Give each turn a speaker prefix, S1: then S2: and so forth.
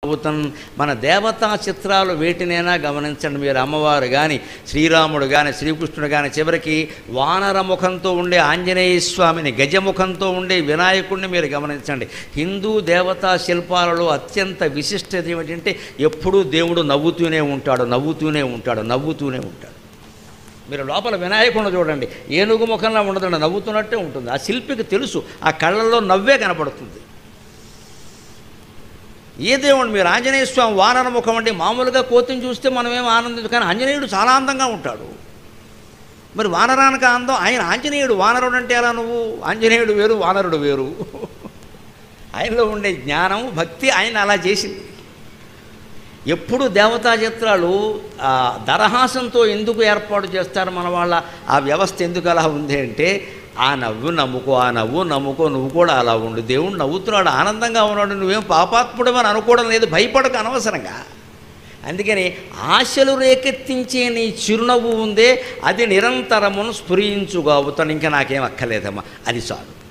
S1: అవుతాం మన దేవతా చిత్రాలు వేటినైనా గమనించండి మీరు అమ్మవారు కానీ శ్రీరాముడు కానీ శ్రీకృష్ణుడు కానీ చివరికి వానర ముఖంతో ఉండే ఆంజనేయ స్వామిని గజముఖంతో ఉండే వినాయకుడిని మీరు గమనించండి హిందూ దేవతా శిల్పాలలో అత్యంత విశిష్టత ఏమిటంటే ఎప్పుడూ దేవుడు నవ్వుతూనే ఉంటాడు నవ్వుతూనే ఉంటాడు నవ్వుతూనే ఉంటాడు మీరు లోపల వినాయకుడిని చూడండి ఏనుగు ముఖంలో ఉండదండి నవ్వుతున్నట్టే ఉంటుంది ఆ శిల్పికి తెలుసు ఆ కళ్ళల్లో నవ్వే కనపడుతుంది ఏ దేవుడు మీరు ఆంజనేయ స్వామి వానర ముఖం అంటే మామూలుగా కోతిని చూస్తే మనమేం ఆనందించు కానీ ఆంజనేయుడు చాలా అందంగా ఉంటాడు మరి వానరానికి అందం ఆయన ఆంజనేయుడు వానరుడు అంటే ఎలా నువ్వు ఆంజనేయుడు వేరు వానరుడు వేరు ఆయనలో ఉండే జ్ఞానం భక్తి ఆయన అలా చేసింది ఎప్పుడు దేవతా చిత్రాలు ఆ, దరహాసంతో ఎందుకు ఏర్పాటు చేస్తారు మన వాళ్ళ ఆ వ్యవస్థ ఎందుకు అలా ఉంది అంటే ఆ నవ్వు నమ్ముకో ఆ నవ్వు నమ్ముకో నువ్వు కూడా అలా ఉండు దేవుడు నవ్వుతున్నాడు ఆనందంగా ఉన్నాడు నువ్వేం పాపాత్ముడు అని అనుకోవడం లేదు భయపడక అనవసరంగా అందుకని ఆశలు రేకెత్తించే నీ చిరునవ్వు ఉందే అది నిరంతరమును స్ఫురించుగావుతాను ఇంకా నాకేం అక్కర్లేదమ్మా అది చాలు